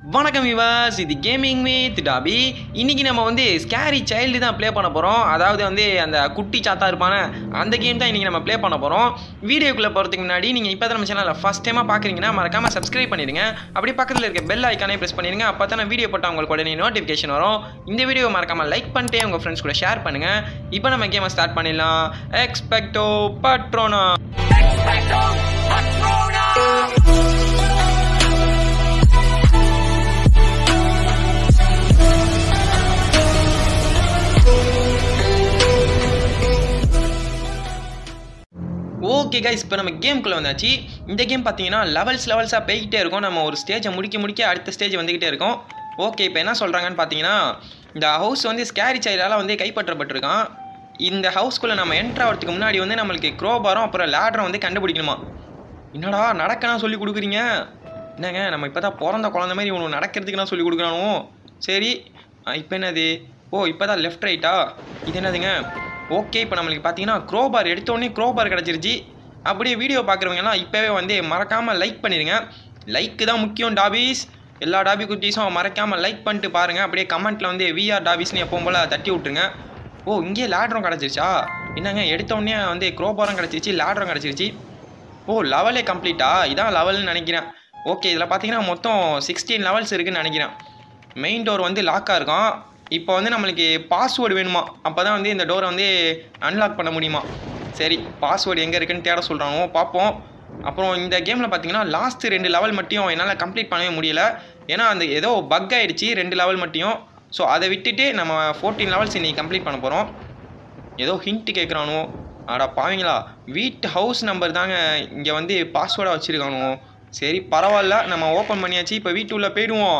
வணக்கம் விவாஸ் இது gaming with டாபி இன்னைக்கு நம்ம வந்து ஸ்கேரி சைல்டு தான் ப்ளே பண்ண போகிறோம் அதாவது வந்து அந்த குட்டி சாத்தா இருப்பான அந்த கேம் தான் இன்றைக்கி நம்ம ப்ளே பண்ண போகிறோம் வீடியோக்குள்ளே போகிறதுக்கு முன்னாடி நீங்கள் இப்போ தான் நம்ம சேனலில் ஃபஸ்ட் டைமாக பார்க்குறீங்கன்னா மறக்காமல் சப்ஸ்கிரைப் பண்ணிடுங்க அப்படியே பக்கத்தில் இருக்க பெல் ஐக்கானே ப்ரெஸ் பண்ணிடுங்க அப்போ தான் வீடியோ போட்டால் உங்களுக்கு உடனே நோட்டிஃபிகேஷன் வரும் இந்த வீடியோவை மறக்காமல் லைக் பண்ணிட்டு உங்கள் ஃப்ரெண்ட்ஸ் கூட ஷேர் பண்ணுங்கள் இப்போ நம்ம கேமை ஸ்டார்ட் பண்ணிடலாம் எக்ஸ்பெக்டோ பட்ரோனா ஓகே கைஸ் இப்போ நம்ம கேம்குள்ளே வந்தாச்சு இந்த கேம் பார்த்தீங்கன்னா லெவல்ஸ் லெவல்ஸாக போய்கிட்டே இருக்கும் நம்ம ஒரு ஸ்டேஜை முடிக்க முடிக்க அடுத்த ஸ்டேஜ் வந்துக்கிட்டே இருக்கும் ஓகே இப்போ என்ன சொல்கிறாங்கன்னு பார்த்தீங்கன்னா இந்த ஹவுஸ் வந்து ஸ்கேரி சைல்டால் வந்து கைப்பற்றப்பட்டிருக்கான் இந்த ஹவுஸ்க்குள்ளே நம்ம என்ட்ரு ஆகிறதுக்கு முன்னாடி வந்து நம்மளுக்கு க்ரோபாரம் அப்புறம் லேடரை வந்து கண்டுபிடிக்கணுமா என்னடா நடக்கணும் சொல்லி கொடுக்குறீங்க என்னங்க நம்ம இப்போ தான் பிறந்த குழந்த மாதிரி உனக்கு நடக்கிறதுக்கு நான் சொல்லி கொடுக்குறானோ சரி இப்போ என்னது ஓ இப்போ தான் லெஃப்ட் ரைட்டா இது என்னதுங்க ஓகே இப்போ நம்மளுக்கு பார்த்தீங்கன்னா க்ரோபார் எடுத்தோடனே க்ரோபார் கிடச்சிருச்சு அப்படியே வீடியோ பார்க்குறவங்கலாம் இப்போவே வந்து மறக்காமல் லைக் பண்ணிடுங்க லைக்கு தான் முக்கியம் டாபிஸ் எல்லா டாபி குட்டீஸும் மறக்காமல் லைக் பண்ணிட்டு பாருங்கள் அப்படியே கமெண்ட்டில் வந்து விஆர் டாபிஸ்னு எப்பவும் போல் தட்டி விட்ருங்க ஓ இங்கே லேட்ரும் கிடச்சிருச்சா என்னங்க எடுத்தோடனே வந்து க்ரோபாரும் கிடச்சிருச்சு லேட்ரும் கிடச்சிருச்சு ஓ லெவலே கம்ப்ளீட்டா இதான் லெவல்னு நினைக்கிறேன் ஓகே இதில் பார்த்தீங்கன்னா மொத்தம் சிக்ஸ்டீன் லெவல்ஸ் இருக்குன்னு நினைக்கிறேன் மெயின் டோர் வந்து லாக்காக இருக்கும் இப்போ வந்து நம்மளுக்கு பாஸ்வேர்டு வேணுமா அப்போ தான் வந்து இந்த டோரை வந்து அன்லாக் பண்ண முடியுமா சரி பாஸ்வேர்டு எங்கே இருக்குன்னு தேட சொல்கிறானோ பார்ப்போம் அப்புறம் இந்த கேமில் பார்த்தீங்கன்னா லாஸ்ட் ரெண்டு லெவல் மட்டும் என்னால் கம்ப்ளீட் பண்ணவே முடியல ஏன்னா அந்த ஏதோ பக் ஆயிடுச்சு ரெண்டு லெவல் மட்டும் ஸோ அதை விட்டுட்டு நம்ம ஃபோர்டீன் லெவல்ஸ் இன்னைக்கு கம்ப்ளீட் பண்ண போகிறோம் ஏதோ ஹிண்ட்டு கேட்குறானோ அடா பாவீங்களா வீட்டு ஹவுஸ் நம்பர் தாங்க இங்கே வந்து பாஸ்வேர்டாக வச்சுருக்கானோ சரி பரவாயில்ல நம்ம ஓப்பன் பண்ணியாச்சு இப்போ வீட்டு உள்ள போயிடுவோம்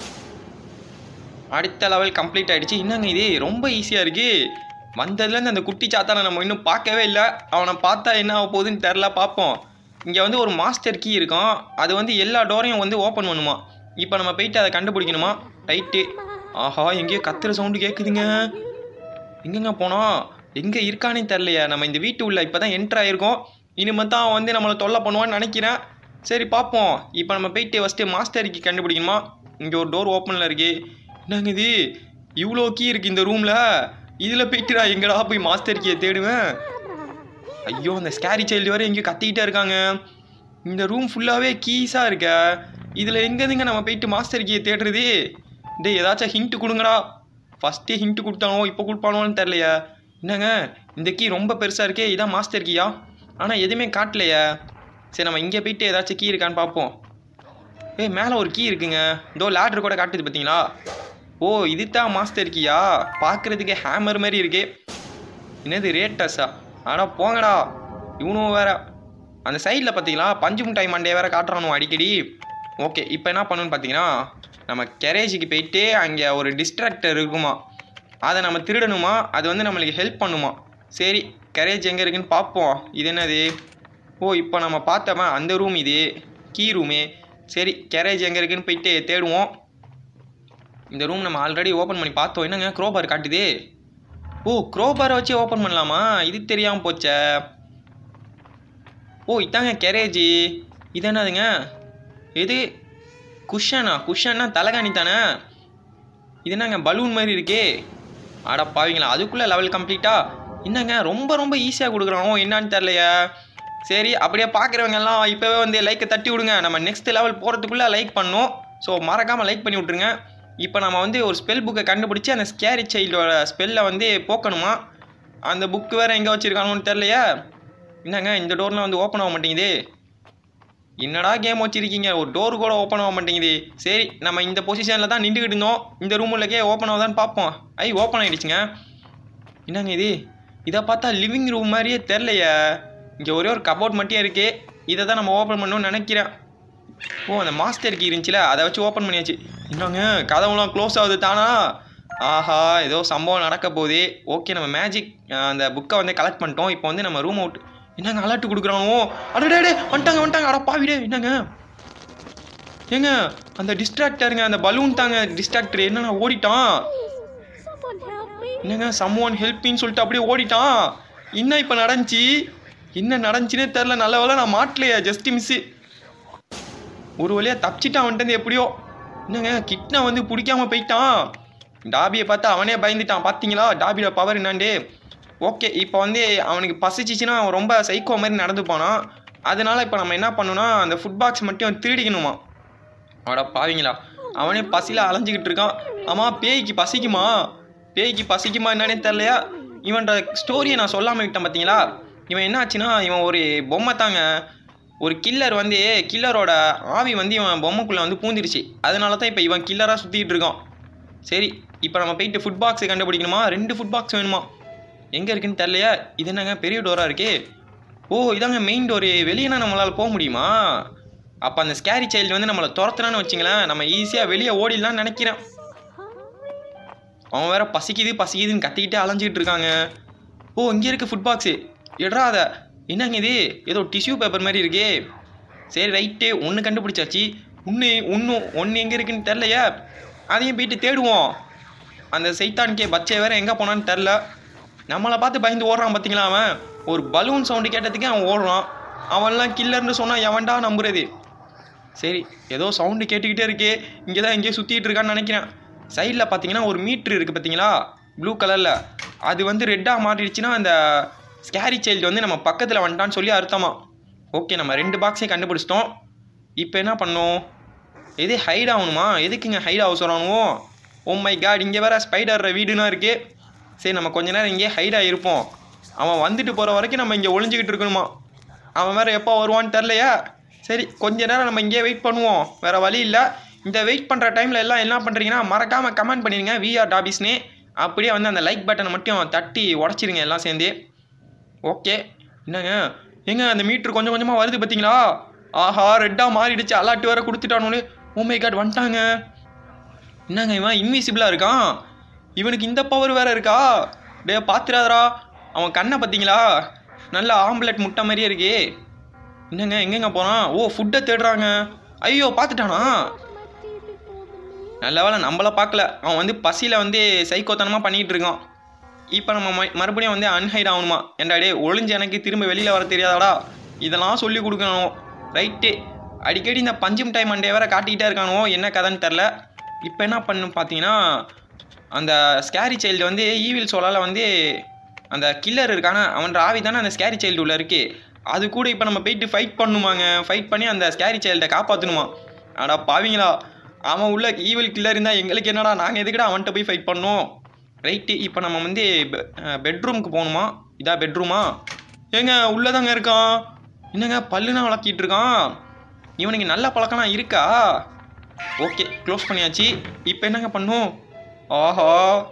அடுத்த லெவல் கம்ப்ளீட் ஆகிடுச்சு என்னங்க இது ரொம்ப ஈஸியாக இருக்கு வந்ததுலேருந்து அந்த குட்டி சாத்தானை நம்ம இன்னும் பார்க்கவே இல்லை அவனை பார்த்தா என்ன ஆக போகுதுன்னு தெரில பார்ப்போம் இங்கே வந்து ஒரு மாஸ்டர் கீ இருக்கும் அது வந்து எல்லா டோரையும் வந்து ஓப்பன் பண்ணுமா இப்போ நம்ம போயிட்டு அதை கண்டுபிடிக்கணுமா ரைட்டு ஆஹா எங்கேயோ கத்துற சவுண்டு கேட்குதுங்க எங்கெங்க போனோம் எங்கே இருக்கானே தெரிலையே நம்ம இந்த வீட்டு உள்ள இப்போ தான் என்ட்ரு ஆகிருக்கோம் இனிமேல் தான் அவன் வந்து நம்மளை தொல்லை பண்ணுவான்னு நினைக்கிறேன் சரி பார்ப்போம் இப்போ நம்ம போயிட்டு ஃபஸ்ட்டு மாஸ்டருக்கு கண்டுபிடிக்கணுமா இங்கே ஒரு டோர் ஓப்பனில் இருக்கு என்னங்க இது இவ்வளோ கீ இருக்குது இந்த ரூமில் இதில் போயிட்டு நான் எங்கடா போய் மாஸ்டர் கீயை தேடுவேன் ஐயோ அந்த ஸ்கேரி சைல்டு வரை எங்கேயோ கத்திக்கிட்டே இருக்காங்க இந்த ரூம் ஃபுல்லாகவே கீஸாக இருக்க இதில் எங்கேருந்துங்க நம்ம போயிட்டு மாஸ்டர் கீயை தேடுறது டேய் ஏதாச்சும் ஹிண்ட்டு கொடுங்கடா ஃபஸ்ட்டே ஹிண்ட்டு கொடுத்தானோ இப்போ கொடுப்பானோன்னு தெரிலையே என்னங்க இந்த கீ ரொம்ப பெருசாக இருக்கே இதான் மாஸ்டர் கீயா ஆனால் எதுவுமே காட்டலையே சரி நம்ம இங்கே போயிட்டு ஏதாச்சும் கீ இருக்கான்னு பார்ப்போம் ஏய் மேலே ஒரு கீ இருக்குங்க இதோ லேட்ரு கூட காட்டுது பார்த்தீங்களா ஓ இது தான் மாஸ்டர் கீயா பார்க்குறதுக்கு ஹேமர் மாதிரி இருக்கே என்னது ரேட்டஸா ஆனால் போங்கடா இவனும் வேற அந்த சைடில் பார்த்தீங்களா பஞ்சு மிட்டாய் மண்டே வேற காட்டுறானு அடிக்கடி ஓகே இப்போ என்ன பண்ணணும்னு பார்த்தீங்கன்னா நம்ம கெரேஜுக்கு போயிட்டு அங்கே ஒரு டிஸ்ட்ராக்டர் இருக்குமா அதை நம்ம திருடணுமா அது வந்து நம்மளுக்கு ஹெல்ப் பண்ணுமா சரி கரேஜ் எங்கே இருக்குன்னு பார்ப்போம் இது என்னது ஓ இப்போ நம்ம பார்த்தவன் அந்த ரூம் இது கீ ரூமு சரி கேரேஜ் எங்கே இருக்குன்னு போயிட்டு தேடுவோம் இந்த ரூம் நம்ம ஆல்ரெடி ஓப்பன் பண்ணி பார்த்தோம் என்னங்க க்ரோபார் காட்டுது ஓ க்ரோபாரை வச்சு ஓப்பன் பண்ணலாமா இது தெரியாமல் போச்சே ஓ இதாங்க கேரேஜி இது என்னதுங்க இது குஷனா குஷன்னா தலைகாணி தானே இது என்னங்க பலூன் மாதிரி இருக்கே அட பாவீங்களா அதுக்குள்ளே லெவல் கம்ப்ளீட்டா என்னங்க ரொம்ப ரொம்ப ஈஸியாக கொடுக்குறானோ என்னான்னு தெரிலையே சரி அப்படியே பார்க்குறவங்க எல்லாம் இப்போவே வந்து லைக்கை தட்டி விடுங்க நம்ம நெக்ஸ்ட் லெவல் போகிறதுக்குள்ளே லைக் பண்ணோம் ஸோ மறக்காமல் லைக் பண்ணி விட்ருங்க இப்போ நம்ம வந்து ஒரு ஸ்பெல் புக்கை கண்டுபிடிச்சி அந்த ஸ்கேரி சைல்டோட ஸ்பெல்லை வந்து போக்கணுமா அந்த புக்கு வேறு எங்கே வச்சுருக்கானோன்னு தெரிலையே என்னங்க இந்த டோர்லாம் வந்து ஓப்பன் ஆக மாட்டேங்குது என்னடா கேம் வச்சிருக்கீங்க ஒரு டோர் கூட ஓப்பன் ஆக மாட்டேங்குது சரி நம்ம இந்த பொசிஷனில் தான் நின்றுக்கிட்டு இருந்தோம் இந்த ரூமுள்ளக்கே ஓப்பன் ஆகுதான்னு பார்ப்போம் ஐ ஓப்பன் ஆகிடுச்சுங்க என்னங்க இது இதை பார்த்தா லிவிங் ரூம் மாதிரியே தெரிலையே இங்கே ஒரே ஒரு கபோர்ட் மட்டும் இருக்கு இதை தான் நம்ம ஓப்பன் பண்ணணும்னு நினைக்கிறேன் ஓ அந்த மாஸ்டர் கீ இருந்துச்சுல அதை வச்சு ஓப்பன் பண்ணியாச்சு என்னங்க கதவுலாம் க்ளோஸ் ஆகுது தானா ஆஹா ஏதோ சம்பவம் நடக்க போகுது ஓகே நம்ம மேஜிக் அந்த புக்கை வந்து கலெக்ட் பண்ணிட்டோம் இப்போ வந்து நம்ம ரூம் அவுட் என்னங்க அலர்ட் கொடுக்குறானோ அடடே வந்துட்டாங்க வந்துட்டாங்க அட பாவிடே என்னங்க ஏங்க அந்த டிஸ்ட்ராக்டருங்க அந்த பலூன் தாங்க டிஸ்ட்ராக்டர் என்னண்ணா ஓடிட்டான் Someone help me. என்னங்க சம்ஒன் ஹெல்ப்பின்னு சொல்லிட்டு அப்படியே ஓடிட்டான் என்ன இப்போ நடந்துச்சு என்ன நடந்துச்சுனே தெரில நல்ல வேளை நான் மாட்டலையா ஜஸ்ட் மிஸ்ஸு ஒரு வழியாக தப்பிச்சிட்டான் வந்துட்டு எப்படியோ என்னங்க கிட்னா வந்து பிடிக்காம போயிட்டான் டாபியை பார்த்து அவனே பயந்துட்டான் பார்த்தீங்களா டாபியோட பவர் என்னாண்டு ஓகே இப்போ வந்து அவனுக்கு பசிச்சிச்சுன்னா அவன் ரொம்ப சைக்கோ மாதிரி நடந்து போனான் அதனால இப்போ நம்ம என்ன பண்ணணும்னா அந்த ஃபுட் பாக்ஸ் மட்டும் திருடிக்கணுமா அட பாவீங்களா அவனே பசியில் அலைஞ்சிக்கிட்டு இருக்கான் ஆமாம் பேய்க்கு பசிக்குமா பேய்க்கு பசிக்குமா என்னன்னே தெரிலையா இவன்ற ஸ்டோரியை நான் சொல்லாமல் விட்டேன் பார்த்தீங்களா இவன் என்ன ஆச்சுன்னா இவன் ஒரு பொம்மை தாங்க ஒரு கில்லர் வந்து கில்லரோட ஆவி வந்து இவன் பொம்மைக்குள்ளே வந்து பூந்துருச்சு அதனால தான் இப்போ இவன் கில்லராக சுற்றிட்டு இருக்கான் சரி இப்போ நம்ம போயிட்டு ஃபுட் பாக்ஸை கண்டுபிடிக்கணுமா ரெண்டு ஃபுட் பாக்ஸ் வேணுமா எங்கே இருக்குன்னு தெரிலையா இது என்னங்க பெரிய டோராக இருக்கே ஓ இதாங்க மெயின் டோரு வெளியேனா நம்மளால் போக முடியுமா அப்போ அந்த ஸ்கேரி சைல்டு வந்து நம்மளை துரத்துறான்னு வச்சுங்களேன் நம்ம ஈஸியாக வெளியே ஓடிடலாம்னு நினைக்கிறேன் அவன் வேற பசிக்குது பசிக்குதுன்னு கத்திக்கிட்டே அலைஞ்சிக்கிட்டு இருக்காங்க ஓ இங்கே இருக்கு ஃபுட் பாக்ஸு எடுறா அதை என்னங்க இது ஏதோ டிஷ்யூ பேப்பர் மாதிரி இருக்கே சரி ரைட்டு ஒன்று கண்டுபிடிச்சாச்சு ஒன்று இன்னும் ஒன்று எங்கே இருக்குன்னு தெரிலையே அதையும் போயிட்டு தேடுவோம் அந்த சைத்தான்கே பச்சை வேற எங்கே போனான்னு தெரில நம்மளை பார்த்து பயந்து ஓடுறான் பார்த்தீங்களா அவன் ஒரு பலூன் சவுண்டு கேட்டதுக்கே அவன் ஓடுறான் அவன்லாம் கில்லர்னு சொன்னால் எவன்டா நம்புறது சரி ஏதோ சவுண்டு கேட்டுக்கிட்டே இருக்கு இங்கே தான் எங்கேயோ சுற்றிட்டு இருக்கான்னு நினைக்கிறேன் சைடில் பார்த்தீங்கன்னா ஒரு மீட்ரு இருக்குது பார்த்தீங்களா ப்ளூ கலரில் அது வந்து ரெட்டாக மாறிடுச்சுன்னா அந்த ஸ்கேரி சைல்டு வந்து நம்ம பக்கத்தில் வந்துட்டான்னு சொல்லி அர்த்தமா ஓகே நம்ம ரெண்டு பாக்ஸையும் கண்டுபிடிச்சிட்டோம் இப்போ என்ன பண்ணோம் எது ஹைட் ஆகணுமா எதுக்குங்க ஹைட் ஆக சொல்லணும் ஓ மை காட் இங்கே வேற ஸ்பைடர் வீடுனா இருக்கு சரி நம்ம கொஞ்ச நேரம் இங்கேயே ஹைட் ஆகிருப்போம் அவன் வந்துட்டு போகிற வரைக்கும் நம்ம இங்கே ஒளிஞ்சிக்கிட்டு இருக்கணுமா அவன் வேற எப்போ வருவான்னு தெரிலையா சரி கொஞ்ச நேரம் நம்ம இங்கேயே வெயிட் பண்ணுவோம் வேற வழி இல்லை இந்த வெயிட் பண்ணுற டைமில் எல்லாம் என்ன பண்ணுறீங்கன்னா மறக்காமல் கமெண்ட் பண்ணிடுங்க விஆர் டாபிஸ்னே அப்படியே வந்து அந்த லைக் பட்டனை மட்டும் தட்டி உடச்சிருங்க எல்லாம் சேர்ந்து ஓகே என்னங்க ஏங்க அந்த மீட்ரு கொஞ்சம் கொஞ்சமாக வருது பார்த்தீங்களா ஆஹா ரெட்டாக மாறிடுச்சு அலாட்டு வேற கொடுத்துட்டானு ஓமை காட் வந்துட்டாங்க என்னங்க இவன் இன்விசிபிளாக இருக்கான் இவனுக்கு இந்த பவர் வேற இருக்கா டே பார்த்துறாதரா அவன் கண்ணை பார்த்தீங்களா நல்ல ஆம்பலெட் முட்டை மாதிரியே இருக்கே என்னங்க எங்கெங்க போகிறான் ஓ ஃபுட்டை தேடுறாங்க ஐயோ பார்த்துட்டானா நல்ல வேளை நம்மளை பார்க்கல அவன் வந்து பசியில் வந்து சைக்கோத்தனமாக பண்ணிகிட்டு இருக்கான் இப்போ நம்ம ம- மறுபடியும் வந்து அன்ஹைட் ஆகணுமா ஏன்டா டே ஒளிஞ்சு எனக்கு திரும்ப வெளியில் வர தெரியாதாடா இதெல்லாம் சொல்லி கொடுக்கணும் ரைட்டு அடிக்கடி இந்த பஞ்சும் டைம் மண்டே வேற காட்டிக்கிட்டே இருக்கானோ என்ன கதைன்னு தெரில இப்போ என்ன பண்ணும் பார்த்தீங்கன்னா அந்த ஸ்கேரி சைல்டு வந்து ஈவில் சோலால் வந்து அந்த கில்லர் இருக்கான அவன் ஆவி தானே அந்த ஸ்கேரி சைல்டு உள்ள இருக்கு அது கூட இப்போ நம்ம போயிட்டு ஃபைட் பண்ணுமாங்க ஃபைட் பண்ணி அந்த ஸ்கேரி சைல்டை காப்பாற்றணுமா அடா பாவிங்களா அவன் உள்ள ஈவில் கில்லர் இருந்தால் எங்களுக்கு என்னடா நாங்கள் எதுக்குடா அவன்கிட்ட போய் ஃபைட் பண்ணோம் ரைட்டு இப்போ நம்ம வந்து பெட்ரூமுக்கு போகணுமா இதா பெட்ரூமா ஏங்க உள்ளதாங்க இருக்கான் என்னங்க பல்லுனா வளர்க்கிட்டு இருக்கான் இவனுக்கு நல்ல பழக்கம்லாம் இருக்கா ஓகே க்ளோஸ் பண்ணியாச்சு இப்போ என்னங்க பண்ணும் ஆஹா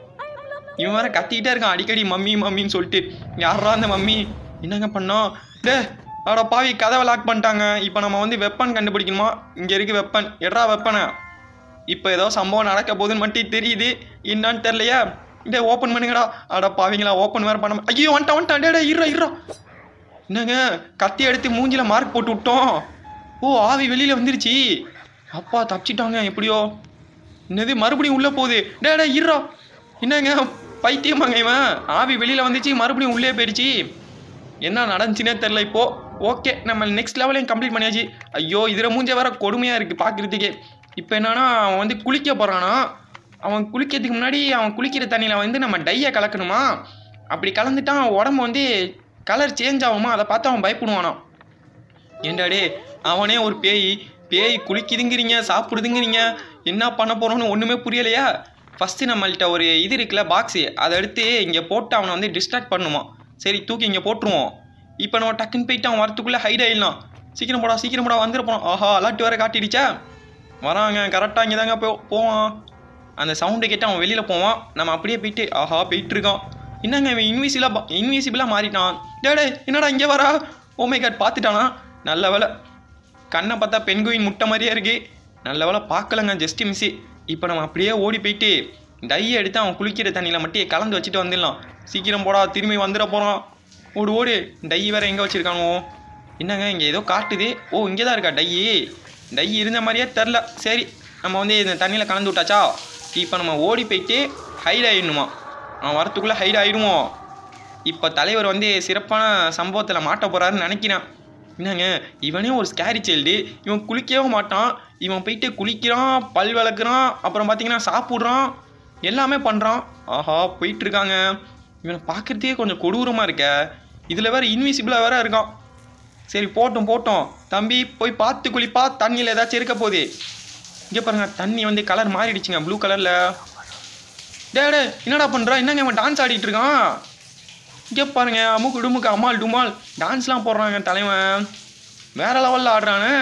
இவன் வேற கத்திக்கிட்டே இருக்கான் அடிக்கடி மம்மி மம்மின்னு சொல்லிட்டு யாரா அந்த மம்மி என்னங்க பண்ணோம் டே அட பாவி கதவை லாக் பண்ணிட்டாங்க இப்போ நம்ம வந்து வெப்பன் கண்டுபிடிக்கணுமா இங்கே இருக்கு வெப்பன் எட்ரா வெப்பனை இப்போ ஏதோ சம்பவம் நடக்க போகுதுன்னு மட்டும் தெரியுது என்னான்னு தெரியலையா டே ஓப்பன் பண்ணுங்கடா அட பாவிங்களா ஓப்பன் வேற பண்ண மா- ஐயோ வந்துட்டான் வந்துட்டான் டே டே இருறா இருறா என்னங்க கத்தி எடுத்து மூஞ்சில மார்க் போட்டு விட்டோம் ஓ ஆவி வெளியில வந்துருச்சு அப்பா தப்பிச்சிட்டாங்க எப்படியோ என்னது மறுபடியும் உள்ள போகுது டே டே இருறா என்னங்க பைத்தியமாங்க இவன் ஆவி வெளியில வந்துச்சு மறுபடியும் உள்ளே போயிடுச்சு என்ன நடந்துச்சுனே தெரில இப்போ ஓகே நம்ம நெக்ஸ்ட் லெவலையும் கம்ப்ளீட் பண்ணியாச்சு ஐயோ இதில் மூஞ்ச வேற கொடுமையாக இருக்குது பார்க்குறதுக்கே இப்போ என்னன்னா அவன் வந்து குளிக்க போகிறானா அவன் குளிக்கிறதுக்கு முன்னாடி அவன் குளிக்கிற தண்ணியில் வந்து நம்ம டையை கலக்கணுமா அப்படி கலந்துட்டான் அவன் உடம்பு வந்து கலர் சேஞ்ச் ஆகுமா அதை பார்த்து அவன் பயப்படுவானாம் ஏண்டாடே அவனே ஒரு பேய் பேய் குளிக்குதுங்கிறீங்க சாப்பிடுதுங்கிறீங்க என்ன பண்ண போகிறோன்னு ஒன்றுமே புரியலையா ஃபஸ்ட்டு நம்மள்ட்ட ஒரு இது இருக்குல்ல பாக்ஸு அதை எடுத்து இங்கே போட்டு அவனை வந்து டிஸ்ட்ராக்ட் பண்ணுமா சரி தூக்கி இங்கே போட்டுருவோம் இப்போ நம்ம டக்குன்னு போயிட்டு அவன் வரத்துக்குள்ளே ஹைட் ஆயிடலாம் சீக்கிரம் போடா சீக்கிரம் போடா வந்துட போனோம் ஆஹா அலாட்டு வேற காட்டிடுச்சா வராங்க கரெக்டாக இங்கே தாங்க போ போவான் அந்த சவுண்டை கேட்டு அவன் வெளியில் போவான் நம்ம அப்படியே போயிட்டு ஆஹா போயிட்டு இருக்கான் என்னங்க இவன் இன்விசிபிளாக இன்விசிபிளாக மாறிட்டான் டே டேய் என்னடா இங்கே வரா ஓமை காட் பார்த்துட்டானா நல்ல வேலை கண்ணை பார்த்தா பெண்குயின் முட்டை மாதிரியே இருக்கு நல்ல வேலை பார்க்கலங்க ஜஸ்ட் மிஸ்ஸு இப்போ நம்ம அப்படியே ஓடி போயிட்டு டையை எடுத்து அவன் குளிக்கிற தண்ணியில் மட்டும் கலந்து வச்சுட்டு வந்துடலாம் சீக்கிரம் போடா திரும்பி வந்துட போகிறான் ஓடு ஓடு டை வேற எங்கே வச்சுருக்கானுவோ என்னங்க இங்கே ஏதோ காட்டுது ஓ இங்கே தான் இருக்கா டை டை இருந்த மாதிரியே தெரில சரி நம்ம வந்து இந்த தண்ணியில் கலந்து விட்டாச்சா இப்போ நம்ம ஓடி போயிட்டு ஹைட் ஆயிடணுமா அவன் வரத்துக்குள்ளே ஹைட் ஆயிடுவோம் இப்போ தலைவர் வந்து சிறப்பான சம்பவத்தில் மாட்ட போகிறாருன்னு நினைக்கிறேன் என்னங்க இவனே ஒரு ஸ்கேரி சைல்டு இவன் குளிக்கவே மாட்டான் இவன் போயிட்டு குளிக்கிறான் பல் விளக்குறான் அப்புறம் பார்த்தீங்கன்னா சாப்பிட்றான் எல்லாமே பண்ணுறான் ஆஹா போயிட்டு இருக்காங்க இவனை பார்க்குறதுக்கே கொஞ்சம் கொடூரமாக இருக்க இதில் வேற இன்விசிபிளாக வேற இருக்கான் சரி போட்டும் போட்டோம் தம்பி போய் பார்த்து குளிப்பா தண்ணியில் ஏதாச்சும் இருக்க போகுது இங்கே பாருங்க தண்ணி வந்து கலர் மாறிடுச்சுங்க ப்ளூ கலரில் டே டே என்னடா பண்ணுறா என்னங்க இவன் டான்ஸ் ஆடிட்டு இருக்கான் இங்கே பாருங்க அமுக்கு டுமுக்கு அம்மாள் டுமால் டான்ஸ்லாம் போடுறாங்க தலைவன் வேற லெவலில் ஆடுறானே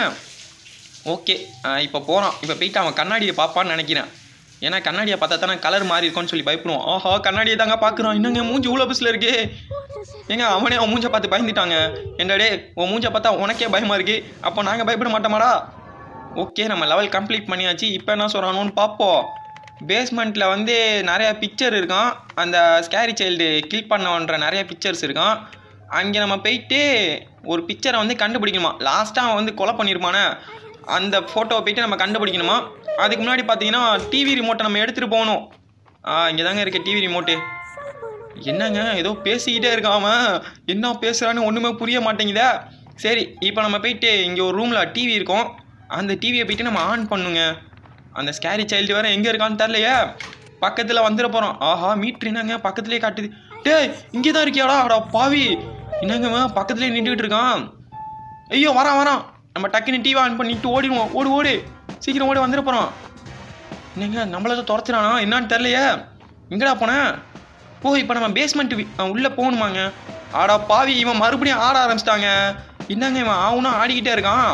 ஓகே இப்போ போகிறான் இப்போ போயிட்டு அவன் கண்ணாடியை பார்ப்பான்னு நினைக்கிறேன் ஏன்னா கண்ணாடியை பார்த்தா தானே கலர் மாறி இருக்கும்னு சொல்லி பயப்படுவான் ஆஹா கண்ணாடியை தாங்க பார்க்குறான் என்னங்க மூஞ்சி இவ்வளோ பஸ்ஸில் இருக்கே ஏங்க அவனே அவன் மூஞ்சை பார்த்து பயந்துட்டாங்க என்னடே உன் மூஞ்சை பார்த்தா உனக்கே பயமா இருக்கு அப்போ நாங்கள் பயப்பட மாட்டோமாடா ஓகே நம்ம லெவல் கம்ப்ளீட் பண்ணியாச்சு இப்போ என்ன சொல்கிறானோன்னு பார்ப்போம் பேஸ்மெண்ட்டில் வந்து நிறைய பிக்சர் இருக்கான் அந்த ஸ்கேரி சைல்டு கில் பண்ணவன்ற நிறைய பிக்சர்ஸ் இருக்கான் அங்கே நம்ம போயிட்டு ஒரு பிக்சரை வந்து கண்டுபிடிக்கணுமா லாஸ்ட்டாக அவன் வந்து கொலை பண்ணியிருப்பானே அந்த ஃபோட்டோவை போயிட்டு நம்ம கண்டுபிடிக்கணுமா அதுக்கு முன்னாடி பார்த்தீங்கன்னா டிவி ரிமோட்டை நம்ம எடுத்துகிட்டு போகணும் இங்கே தாங்க இருக்க டிவி ரிமோட்டு என்னங்க ஏதோ பேசிக்கிட்டே இருக்கான் அவன் என்ன பேசுகிறான்னு ஒன்றுமே புரிய மாட்டேங்குதே சரி இப்போ நம்ம போயிட்டு இங்கே ஒரு ரூமில் டிவி இருக்கும் அந்த டிவியை போயிட்டு நம்ம ஆன் பண்ணுங்க அந்த ஸ்கேரி சைல்டு வேற எங்கே இருக்கான்னு தெரிலையே பக்கத்தில் வந்துட போகிறோம் ஆஹா மீட்ரு என்னங்க பக்கத்துலேயே காட்டுது டேய் இங்கே தான் இருக்கியாடா அடா பாவி என்னங்க இவன் பக்கத்துலேயே நின்றுக்கிட்டு இருக்கான் ஐயோ வரான் வரான் நம்ம டக்குன்னு டிவி ஆன் பண்ணிட்டு ஓடிடுவோம் ஓடு ஓடு சீக்கிரம் ஓடி வந்துட போகிறோம் என்னங்க நம்மள ஏதோ துரத்துறானா என்னான்னு தெரிலையே எங்கடா போனேன் ஓ இப்போ நம்ம பேஸ்மெண்ட் உள்ளே போகணுமாங்க ஆடா பாவி இவன் மறுபடியும் ஆட ஆரம்பிச்சிட்டாங்க என்னங்க இவன் ஆவுனா ஆடிக்கிட்டே இருக்கான்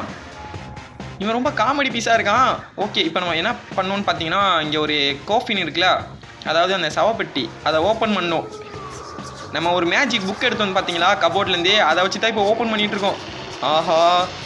இவன் ரொம்ப காமெடி பீஸாக இருக்கான் ஓகே இப்போ நம்ம என்ன பண்ணோம்னு பார்த்தீங்கன்னா இங்கே ஒரு கோஃபின் இருக்குல்ல அதாவது அந்த சவப்பெட்டி அதை ஓப்பன் பண்ணோம் நம்ம ஒரு மேஜிக் புக் எடுத்து வந்து பார்த்தீங்களா கபோர்ட்லேருந்தே அதை வச்சு தான் இப்போ ஓப்பன் பண்ணிட்டு இருக்கோம் ஆஹா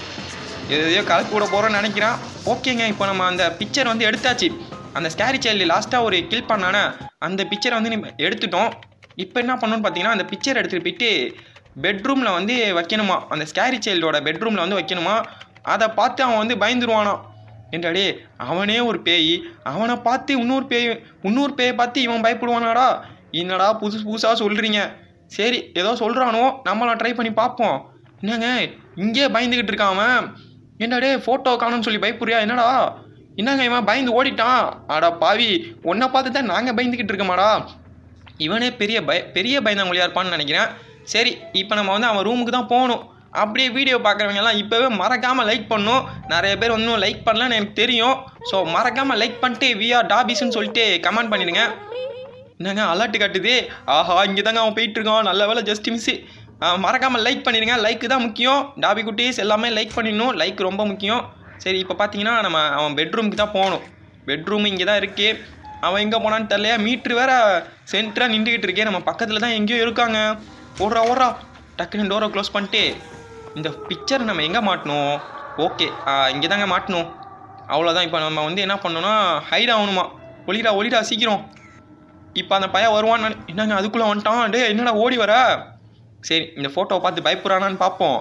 எதையோ கலக்கு கூட போகிறோன்னு நினைக்கிறேன் ஓகேங்க இப்போ நம்ம அந்த பிக்சர் வந்து எடுத்தாச்சு அந்த ஸ்கேரி சைல்டு லாஸ்ட்டாக ஒரு கில் பண்ணானே அந்த பிக்சரை வந்து நம்ம எடுத்துட்டோம் இப்போ என்ன பண்ணணும்னு பார்த்தீங்கன்னா அந்த பிக்சர் எடுத்துகிட்டு போயிட்டு பெட்ரூமில் வந்து வைக்கணுமா அந்த ஸ்கேரி சைல்டோட பெட்ரூமில் வந்து வைக்கணுமா அதை பார்த்து அவன் வந்து பயந்துருவானாம் என்றாடே அவனே ஒரு பேய் அவனை பார்த்து இன்னொரு பேய் இன்னொரு பேயை பார்த்து இவன் பயப்படுவானாடா என்னடா புதுசு புதுசாக சொல்கிறீங்க சரி ஏதோ சொல்கிறானோ நம்மளாம் ட்ரை பண்ணி பார்ப்போம் என்னங்க இங்கே பயந்துக்கிட்டு இருக்கான் அவன் என்னடே ஃபோட்டோ காணும்னு சொல்லி பயப்படுறியா என்னடா என்னங்க இவன் பயந்து ஓடிட்டான் ஆடா பாவி உன்னை பார்த்து தான் நாங்கள் பயந்துக்கிட்டு இருக்கோமாடா இவனே பெரிய பய பெரிய பயந்தாங்கொழியா இருப்பான்னு நினைக்கிறேன் சரி இப்போ நம்ம வந்து அவன் ரூமுக்கு தான் போகணும் அப்படியே வீடியோ பார்க்குறவங்க எல்லாம் இப்போவே மறக்காமல் லைக் பண்ணும் நிறைய பேர் இன்னும் லைக் பண்ணலன்னு எனக்கு தெரியும் ஸோ மறக்காமல் லைக் பண்ணிட்டு விஆர் டாபிஸ்ன்னு சொல்லிட்டு கமெண்ட் பண்ணிடுங்க என்னங்க அலர்ட் காட்டுது ஆஹா இங்கே தாங்க அவன் போயிட்டு இருக்கான் நல்ல வேலை ஜஸ்ட் மிஸ்ஸு மறக்காமல் லைக் பண்ணிடுங்க லைக்கு தான் முக்கியம் டாபி குட்டீஸ் எல்லாமே லைக் பண்ணிடணும் லைக் ரொம்ப முக்கியம் சரி இப்போ பார்த்தீங்கன்னா நம்ம அவன் பெட்ரூமுக்கு தான் போகணும் பெட்ரூம் இங்கே தான் இருக்குது அவன் எங்கே போனான்னு தெரியலையா மீட்ரு வேற சென்டராக நின்றுக்கிட்டு இருக்கே நம்ம பக்கத்தில் தான் எங்கேயோ இருக்காங்க ஓடுறா ஓடுறா டக்குன்னு டோரை க்ளோஸ் பண்ணிட்டு இந்த பிக்சர் நம்ம எங்கே மாட்டணும் ஓகே இங்கே தாங்க மாட்டணும் அவ்வளோதான் இப்போ நம்ம வந்து என்ன பண்ணணும்னா ஹைட் ஆகணுமா ஒளிடா ஒளிடா சீக்கிரம் இப்போ அந்த பையன் வருவான்னு நினை- என்னங்க அதுக்குள்ளே வந்துட்டான் டே என்னடா ஓடி வர சரி இந்த ஃபோட்டோவை பார்த்து பயப்படுறானான்னு பார்ப்போம்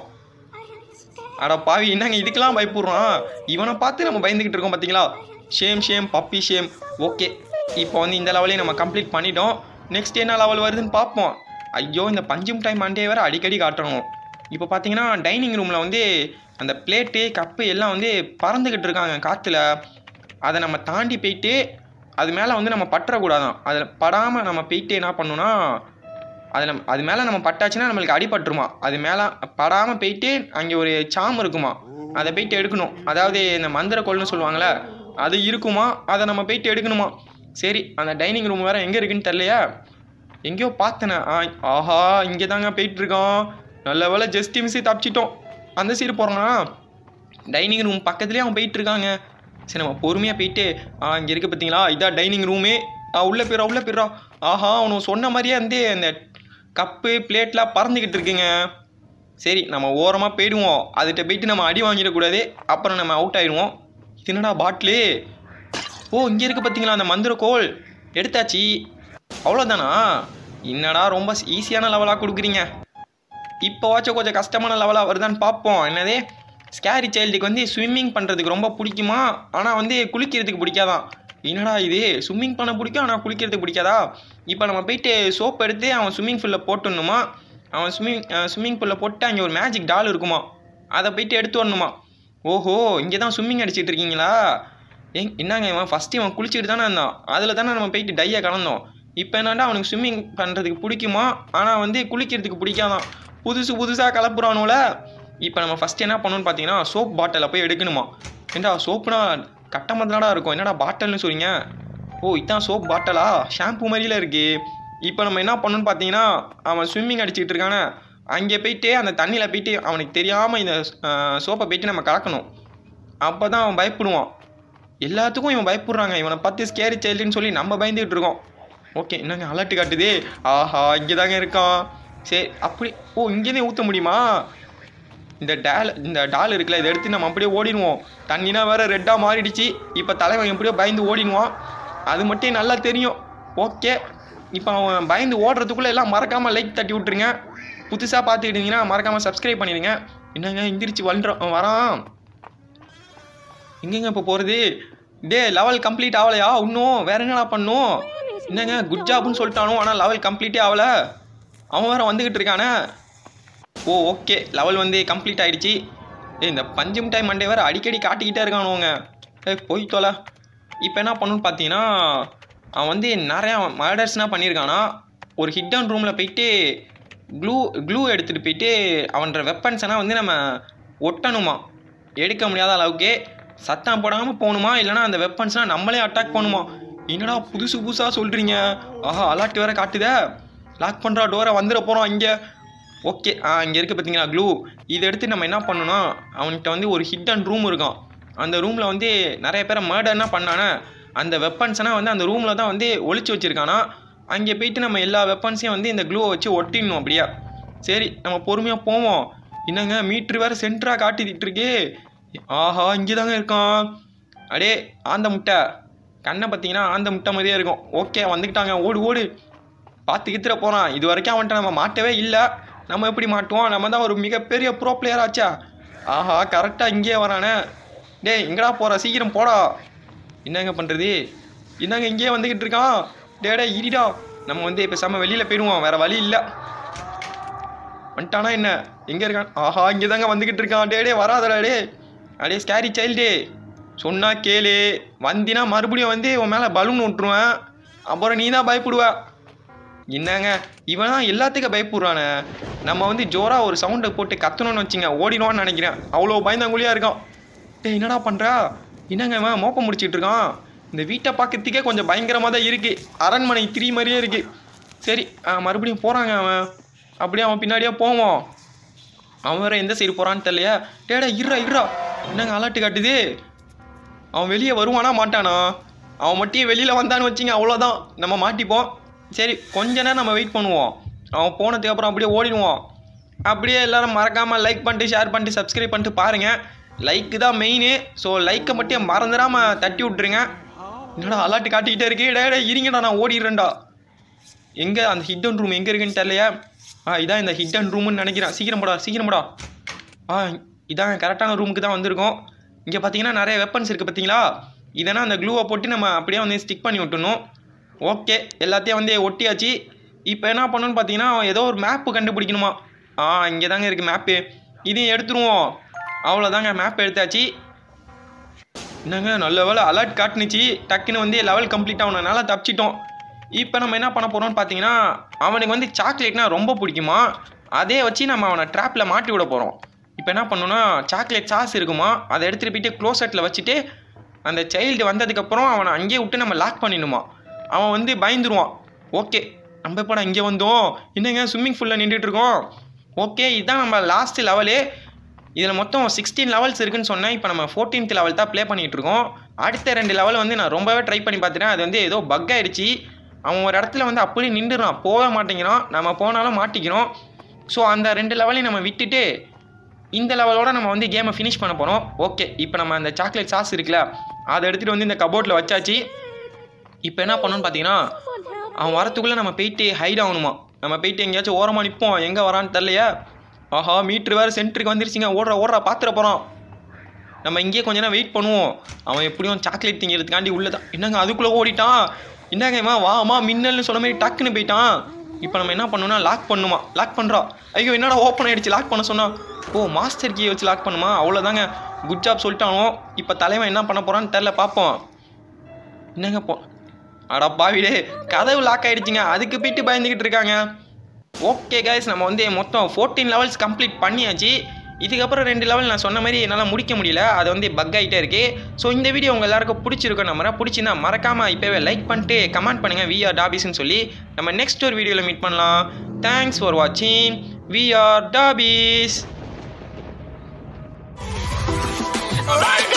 அட பாவி என்னங்க இதுக்கெல்லாம் பயப்படுறான் இவனை பார்த்து நம்ம பயந்துக்கிட்டு இருக்கோம் பார்த்தீங்களா shame shame puppy shame okay இப்போ வந்து இந்த லெவலையும் நம்ம கம்ப்ளீட் பண்ணிட்டோம் நெக்ஸ்ட் என்ன லெவல் வருதுன்னு பார்ப்போம் ஐயோ இந்த பஞ்சும் டைம் மண்டே வேறு அடிக்கடி காட்டணும் இப்போ பார்த்தீங்கன்னா டைனிங் ரூமில் வந்து அந்த பிளேட்டு கப்பு எல்லாம் வந்து பறந்துக்கிட்டு இருக்காங்க காற்றுல அதை நம்ம தாண்டி போயிட்டு அது மேலே வந்து நம்ம பற்றக்கூடாதான் அதில் படாமல் நம்ம போயிட்டு என்ன பண்ணணும்னா அதில் அது மேலே நம்ம பட்டாச்சுன்னா நம்மளுக்கு அடிபட்டுருமா அது மேலே படாமல் போயிட்டு அங்கே ஒரு சாம் இருக்குமா அதை போயிட்டு எடுக்கணும் அதாவது இந்த மந்திர கோல்னு சொல்லுவாங்கள்ல அது இருக்குமா அதை நம்ம போயிட்டு எடுக்கணுமா சரி அந்த டைனிங் ரூம் வேறு எங்கே இருக்குன்னு தெரியலையா எங்கேயோ பார்த்தேனே ஆ ஆஹா இங்கே தாங்க போயிட்டு இருக்கோம் நல்ல வேலை ஜஸ்ட் மிஸ்ஸே தப்பிச்சிட்டோம் அந்த சைடு போகிறோம்னா டைனிங் ரூம் பக்கத்துலேயே அவன் போயிட்டு இருக்காங்க சரி நம்ம பொறுமையாக போயிட்டு ஆ இங்கே இருக்கு பார்த்தீங்களா இதான் டைனிங் ரூமே ஆ உள்ளே போயிடா உள்ளே போயிடா ஆஹா அவனுக்கு சொன்ன மாதிரியே வந்து அந்த கப்பு பிளேட்லாம் பறந்துக்கிட்டு இருக்குங்க சரி நம்ம ஓரமாக போயிடுவோம் அதுகிட்ட போயிட்டு நம்ம அடி வாங்கிடக்கூடாது அப்புறம் நம்ம அவுட் ஆயிடுவோம் இது என்னடா பாட்டிலு ஓ இங்கே இருக்கு பார்த்தீங்களா அந்த மந்திர கோல் எடுத்தாச்சு அவ்வளோதானா என்னடா ரொம்ப ஈஸியான லெவலாக கொடுக்குறீங்க இப்போவாச்சும் கொஞ்சம் கஷ்டமான லெவலாக வருதான்னு பார்ப்போம் என்னது ஸ்கேரி சைல்டுக்கு வந்து ஸ்விம்மிங் பண்ணுறதுக்கு ரொம்ப பிடிக்குமா ஆனால் வந்து குளிக்கிறதுக்கு பிடிக்காதான் என்னடா இது ஸ்விம்மிங் பண்ண பிடிக்கும் ஆனால் குளிக்கிறதுக்கு பிடிக்காதா இப்போ நம்ம போயிட்டு சோப் எடுத்து அவன் ஸ்விம்மிங் பூலில் போட்டுடணுமா அவன் ஸ்விம்மிங் ஸ்விம்மிங் பூலில் போட்டு அங்கே ஒரு மேஜிக் டால் இருக்குமா அதை போயிட்டு எடுத்து வரணுமா ஓஹோ இங்கே தான் ஸ்விம்மிங் அடிச்சிட்டு இருக்கீங்களா ஏங் என்னங்க இவன் ஃபஸ்ட்டு இவன் குளிச்சுட்டு தானே இருந்தான் அதில் தானே நம்ம போயிட்டு டையை கலந்தோம் இப்போ என்னடா அவனுக்கு ஸ்விம்மிங் பண்ணுறதுக்கு பிடிக்குமா ஆனால் வந்து குளிக்கிறதுக்கு பிடிக்காதான் புதுசு புதுசாக கலப்புறானுல இப்போ நம்ம ஃபஸ்ட்டு என்ன பண்ணணும்னு பார்த்தீங்கன்னா சோப் பாட்டிலை போய் எடுக்கணுமா ஏண்டா சோப்புனா கட்டமதாடா இருக்கும் என்னடா பாட்டில்னு சொல்றீங்க ஓ இதான் சோப் பாட்டலா ஷாம்பு மாதிரில இருக்கு இப்போ நம்ம என்ன பண்ணணும்னு பார்த்தீங்கன்னா அவன் ஸ்விம்மிங் அடிச்சுட்டு இருக்கானே அங்கே போயிட்டு அந்த தண்ணியில் போயிட்டு அவனுக்கு தெரியாமல் இந்த சோப்பை போயிட்டு நம்ம கலக்கணும் அப்போ தான் அவன் பயப்படுவான் எல்லாத்துக்கும் இவன் பயப்படுறாங்க இவனை பார்த்து ஸ்கேரி சைல்டுன்னு சொல்லி நம்ம பயந்துகிட்டு இருக்கோம் ஓகே என்னங்க அலர்ட் காட்டுது ஆஹா இங்கே தாங்க இருக்கான் சரி அப்படி ஓ இங்கேயே ஊற்ற முடியுமா இந்த டேல் இந்த டால் இருக்குல்ல இதை எடுத்து நம்ம அப்படியே ஓடிடுவோம் தண்ணினா வேற ரெட்டாக மாறிடுச்சு இப்போ தலைவன் எப்படியோ பயந்து ஓடிடுவான் அது மட்டும் நல்லா தெரியும் ஓகே இப்போ அவன் பயந்து ஓடுறதுக்குள்ளே எல்லாம் மறக்காமல் லைக் தட்டி விட்ருங்க புதுசாக பார்த்துக்கிட்டீங்கன்னா மறக்காமல் சப்ஸ்கிரைப் பண்ணிடுங்க என்னங்க எந்திரிச்சு வந்துடும் வரான் எங்கெங்க இப்போ போகிறது டே லெவல் கம்ப்ளீட் ஆகலையா இன்னும் வேற என்னடா பண்ணும் என்னங்க குட் ஜாப்னு சொல்லிட்டானோ ஆனால் லெவல் கம்ப்ளீட்டே ஆகலை அவன் வேற வந்துக்கிட்டு இருக்கானே ஓ ஓகே லெவல் வந்து கம்ப்ளீட் ஆயிடுச்சு ஏய் இந்த பஞ்சு மிட்டாய் மண்டே வேறு அடிக்கடி காட்டிக்கிட்டே இருக்கானுங்க ஏய் போய் தொலை இப்போ என்ன பண்ணணும்னு பார்த்தீங்கன்னா அவன் வந்து நிறையா மர்டர்ஸ்னால் பண்ணியிருக்கானா ஒரு ஹிட்டன் ரூமில் போயிட்டு க்ளூ க்ளூ எடுத்துகிட்டு போயிட்டு அவன்ற வெப்பன்ஸ் எல்லாம் வந்து நம்ம ஒட்டணுமா எடுக்க முடியாத அளவுக்கு சத்தம் போடாமல் போகணுமா இல்லைனா அந்த வெப்பன்ஸ்லாம் நம்மளே அட்டாக் பண்ணுமா என்னடா புதுசு புதுசாக சொல்கிறீங்க ஆஹா அலர்ட் வேற காட்டுதே லாக் பண்ணுறா டோரை வந்துட போகிறோம் இங்கே ஓகே ஆ இங்கே இருக்குது பார்த்தீங்களா க்ளூ இதை எடுத்து நம்ம என்ன பண்ணணும்னா அவன்கிட்ட வந்து ஒரு ஹிட்டன் ரூம் இருக்கும் அந்த ரூமில் வந்து நிறைய பேரை மர்டர்னா பண்ணானே அந்த வெப்பன்ஸ்னால் வந்து அந்த ரூமில் தான் வந்து ஒளிச்சு வச்சுருக்கானா அங்கே போயிட்டு நம்ம எல்லா வெப்பன்ஸையும் வந்து இந்த க்ளூவை வச்சு ஒட்டிடணும் அப்படியே சரி நம்ம பொறுமையாக போவோம் என்னங்க மீட்ரு வேறு சென்டராக காட்டிட்டு இருக்கு ஆஹா இங்கே தாங்க இருக்கான் அடே ஆந்த முட்டை கண்ணை பார்த்தீங்கன்னா ஆந்த முட்டை மாதிரியே இருக்கும் ஓகே வந்துக்கிட்டாங்க ஓடு ஓடு பார்த்து கித்துற போகிறான் இது வரைக்கும் அவன்கிட்ட நம்ம மாட்டவே இல்லை நம்ம எப்படி மாட்டுவோம் நம்ம தான் ஒரு மிகப்பெரிய ப்ரோ பிளேயர் ஆச்சா ஆஹா கரெக்டாக இங்கேயே வரானே டேய் எங்கடா போகிற சீக்கிரம் போடா என்னங்க பண்ணுறது என்னங்க இங்கேயே வந்துக்கிட்டு இருக்கான் டே டே இரிடா நம்ம வந்து இப்போ செம்ம வெளியில் போயிடுவோம் வேறு வழி இல்லை வந்துட்டானா என்ன எங்கே இருக்கான் ஆஹா இங்கே தாங்க வந்துக்கிட்டு இருக்கான் டே டே வராதடா டே அடே ஸ்கேரி சைல்டு சொன்னா கேளு வந்தினா மறுபடியும் வந்து உன் மேலே பலூன் விட்டுருவேன் அப்புறம் நீ தான் பயப்படுவ என்னங்க இவன் தான் எல்லாத்துக்கும் பயப்படுறானே நம்ம வந்து ஜோரா ஒரு சவுண்டை போட்டு கத்தணும்னு வச்சுங்க ஓடிடுவான்னு நினைக்கிறேன் அவ்வளோ பயந்தாங்குழியாக இருக்கான் டேய் என்னடா பண்ணுறா என்னங்க இவன் மோப்பம் முடிச்சிட்டு இருக்கான் இந்த வீட்டை பார்க்கறதுக்கே கொஞ்சம் பயங்கரமாக தான் இருக்குது அரண்மனை த்ரீ மாதிரியே இருக்குது சரி ஆ, மறுபடியும் போகிறாங்க அவன் அப்படியே அவன் பின்னாடியே போவோம் அவன் வேற எந்த சைடு போகிறான்னு தெரியலையா டேடா இருறா இருறா என்னங்க அலர்ட் காட்டுது அவன் வெளியே வருவானா மாட்டானா அவன் மட்டும் வெளியில் வந்தான்னு வச்சிங்க அவ்வளோதான் நம்ம மாட்டிப்போம் சரி கொஞ்ச நேரம் நம்ம வெயிட் பண்ணுவோம் அவன் போனதுக்கு அப்புறம் அப்படியே ஓடிடுவோம் அப்படியே எல்லாரும் மறக்காமல் லைக் பண்ணிட்டு ஷேர் பண்ணிட்டு சப்ஸ்கிரைப் பண்ணிட்டு பாருங்கள் லைக்கு தான் மெயினு ஸோ லைக்கை மட்டும் மறந்துடாமல் தட்டி விட்ருங்க என்னடா அலாட்டு காட்டிக்கிட்டே இருக்கு டே டே இருங்கடா நான் ஓடிடுறேன்டா எங்கே அந்த ஹிட்டன் ரூம் எங்கே இருக்குன்னு தெரியலையா ஆ இதான் இந்த ஹிட்டன் ரூம்னு நினைக்கிறேன் சீக்கிரம் போடா சீக்கிரம் போடா ஆ இதான் கரெக்டான ரூமுக்கு தான் வந்திருக்கோம் இங்கே பார்த்தீங்கன்னா நிறைய வெப்பன்ஸ் இருக்குது பார்த்தீங்களா இதனா அந்த க்ளூவை போட்டு நம்ம அப்படியே வந்து ஸ்டிக் பண்ணி விட்டுணும் ஓகே எல்லாத்தையும் வந்து ஒட்டியாச்சு இப்போ என்ன பண்ணணும்னு பார்த்தீங்கன்னா ஏதோ ஒரு மேப்பு கண்டுபிடிக்கணுமா ஆ இங்கே தாங்க இருக்குது மேப்பு இதையும் எடுத்துருவோம் அவ்வளோதாங்க மேப் எடுத்தாச்சு என்னங்க நல்ல வேலை அலர்ட் காட்டுனுச்சு டக்குன்னு வந்து லெவல் கம்ப்ளீட் ஆகணுனால தப்பிச்சிட்டோம் இப்போ நம்ம என்ன பண்ண போகிறோம்னு பார்த்தீங்கன்னா அவனுக்கு வந்து சாக்லேட்னா ரொம்ப பிடிக்குமா அதே வச்சு நம்ம அவனை ட்ராப்பில் மாட்டி விட போகிறோம் இப்போ என்ன பண்ணணும்னா சாக்லேட் சாஸ் இருக்குமா அதை எடுத்துகிட்டு போயிட்டு க்ளோசெட்டில் வச்சுட்டு அந்த சைல்டு வந்ததுக்கப்புறம் அவனை அங்கேயே விட்டு நம்ம லாக் பண்ணிடணுமா அவன் வந்து பயந்துருவான் ஓகே நம்ம எப்படா இங்கே வந்தோம் என்னங்க ஸ்விம்மிங் ஃபுல்லில் நின்றுட்டு இருக்கோம் ஓகே இதுதான் நம்ம லாஸ்ட் லெவலு இதில் மொத்தம் சிக்ஸ்டீன் லெவல்ஸ் இருக்குன்னு சொன்னேன் இப்போ நம்ம ஃபோர்டீன்த் லெவல் தான் ப்ளே பண்ணிகிட்டு இருக்கோம் அடுத்த ரெண்டு லெவல் வந்து நான் ரொம்பவே ட்ரை பண்ணி பார்த்துட்டேன் அது வந்து ஏதோ பக் ஆயிடுச்சு அவன் ஒரு இடத்துல வந்து அப்படியே நின்றுறான் போக மாட்டேங்கிறான் நம்ம போனாலும் மாட்டிக்கிறோம் ஸோ அந்த ரெண்டு லெவலையும் நம்ம விட்டுட்டு இந்த லெவலோட நம்ம வந்து கேமை ஃபினிஷ் பண்ண போகிறோம் ஓகே இப்போ நம்ம அந்த சாக்லேட் சாஸ் இருக்குல்ல அதை எடுத்துகிட்டு வந்து இந்த கபோர்டில் வச்சாச்சு இப்போ என்ன பண்ணணும்னு பார்த்தீங்கன்னா Someone help அவன் வரத்துக்குள்ளே நம்ம போயிட்டு ஹைட் ஆகணுமா நம்ம போயிட்டு எங்கேயாச்சும் ஓரமாக நிற்போம் எங்கே வரான்னு தெரிலையா ஆஹா மீட்ரு வேறு சென்டருக்கு வந்துருச்சுங்க ஓடுற ஓடுற பார்த்துட போகிறோம் நம்ம இங்கேயே கொஞ்ச நேரம் வெயிட் பண்ணுவோம் அவன் எப்படியும் சாக்லேட் திங்கிறதுக்காண்டி உள்ளே தான் என்னங்க அதுக்குள்ளே ஓடிட்டான் என்னங்க இவன் வாமா மின்னல்னு சொன்ன மாதிரி டக்குன்னு போயிட்டான் இப்போ நம்ம என்ன பண்ணணும்னா லாக் பண்ணுமா லாக் பண்ணுறோம் ஐயோ என்னடா ஓப்பன் ஆயிடுச்சு லாக் பண்ண சொன்னா ஓ மாஸ்டர் கீயை வச்சு லாக் பண்ணுமா அவ்வளோதாங்க குட் ஜாப் சொல்லிட்டானோ இப்போ தலைவன் என்ன பண்ண போகிறான்னு தெரில பார்ப்போம் என்னங்க போ அடா பாவிடே கதவு லாக் ஆயிடுச்சுங்க அதுக்கு போயிட்டு பயந்துக்கிட்டு இருக்காங்க ஓகே கைஸ் நம்ம வந்து மொத்தம் ஃபோர்டீன் லெவல்ஸ் கம்ப்ளீட் பண்ணியாச்சு இதுக்கப்புறம் ரெண்டு லெவல் நான் சொன்ன மாதிரி என்னால் முடிக்க முடியல அது வந்து பக் ஆகிட்டே இருக்கு ஸோ இந்த வீடியோ உங்கள் எல்லாருக்கும் பிடிச்சிருக்கும் நம்ம பிடிச்சிருந்தா மறக்காமல் இப்போவே லைக் பண்ணிட்டு கமெண்ட் பண்ணுங்கள் வி ஆர் டாபிஸ்ன்னு சொல்லி நம்ம நெக்ஸ்ட் ஒரு வீடியோவில் மீட் பண்ணலாம் தேங்க்ஸ் ஃபார் வாட்சிங் வி ஆர் டாபிஸ் Oh my God!